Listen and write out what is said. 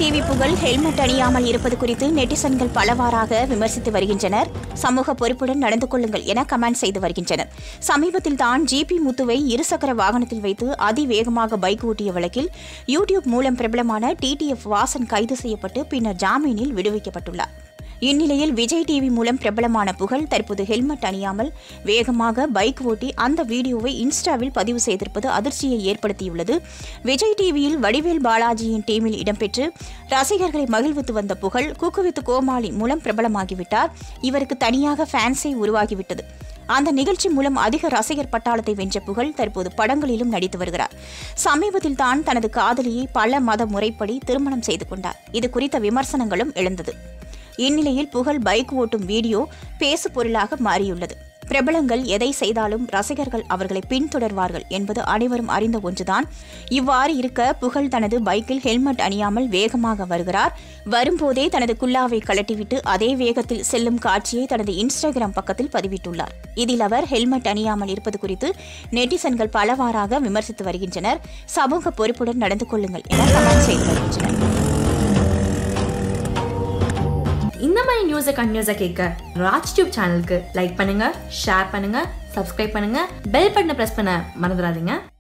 TV புகழ் helmet அணியாமல் இருப்பது குறித்து நெட்டிசன்கள் பலவாறாக விமர்சித்து வருகின்றனர் சமூக பொறுப்புடன் நடந்து கொள்ளுங்கள் என கமெண்ட் செய்து வருகின்றனர் சமீபத்தில் தான் ஜிபி முத்துவை இருசக்கர வாகனத்தில் வைத்து அதிவேகமாக பைக் ஓட்டிய வழக்கில் யூடியூப் மூலம் பிரபலமான டிடிஎஃப் வாசன் கைது செய்யப்பட்டு பின்னர் ஜாமீனில் விடுவிக்கப்பட்டுள்ளார் இந்நிலையில் விஜய் டிவி மூலம் பிரபலமான புகழ் தற்போது ஹெல்மெட் அணியாமல் வேகமாக பைக் ஓட்டி அந்த வீடியோவை இன்ஸ்டாவில் பதிவு செய்திருப்பது அதிர்ச்சியை ஏற்படுத்தியுள்ளது விஜய் டிவியில் வடிவேல் பாலாஜியின் டீமில் இடம்பெற்று ரசிகர்களை மகிழ்வித்து வந்த புகழ் குக்குவித்து கோமாளி மூலம் பிரபலமாகிவிட்டார் இவருக்கு தனியாக ஃபேன்ஸே உருவாகிவிட்டது அந்த நிகழ்ச்சி மூலம் அதிக ரசிகர் பட்டாளத்தை வென்ற புகழ் தற்போது படங்களிலும் நடித்து வருகிறார் சமீபத்தில் தான் தனது காதலியை பல மத முறைப்படி திருமணம் செய்து கொண்டார் இது குறித்த விமர்சனங்களும் எழுந்தது இந்நிலையில் புகழ் பைக் ஓட்டும் வீடியோ பேசு பொருளாக மாறியுள்ளது பிரபலங்கள் எதை செய்தாலும் ரசிகர்கள் அவர்களை பின்தொடர்வார்கள் என்பது அனைவரும் அறிந்த ஒன்றுதான் இவ்வாறு இருக்க புகழ் தனது பைக்கில் ஹெல்மெட் அணியாமல் வேகமாக வருகிறார் வரும்போதே தனது குல்லாவை கழட்டிவிட்டு அதே வேகத்தில் செல்லும் காட்சியை தனது இன்ஸ்டாகிராம் பக்கத்தில் பதிவிட்டுள்ளார் இதில் அவர் ஹெல்மெட் அணியாமல் இருப்பது குறித்து நெட்டிசன்கள் பலவாறாக விமர்சித்து வருகின்றனர் சமூக பொறுப்புடன் நடந்து கொள்ளுங்கள் என கமெண்ட் செய்து வருகின்றனர் இந்த மாதிரி நியூஸை கண்டினியூஸாக கேட்க ராஜ் டியூப் சேனலுக்கு லைக் பண்ணுங்க ஷேர் பண்ணுங்க சப்ஸ்கிரைப் பண்ணுங்க பெல் பட்டனை ப்ரெஸ் பண்ண மறந்துடாதீங்க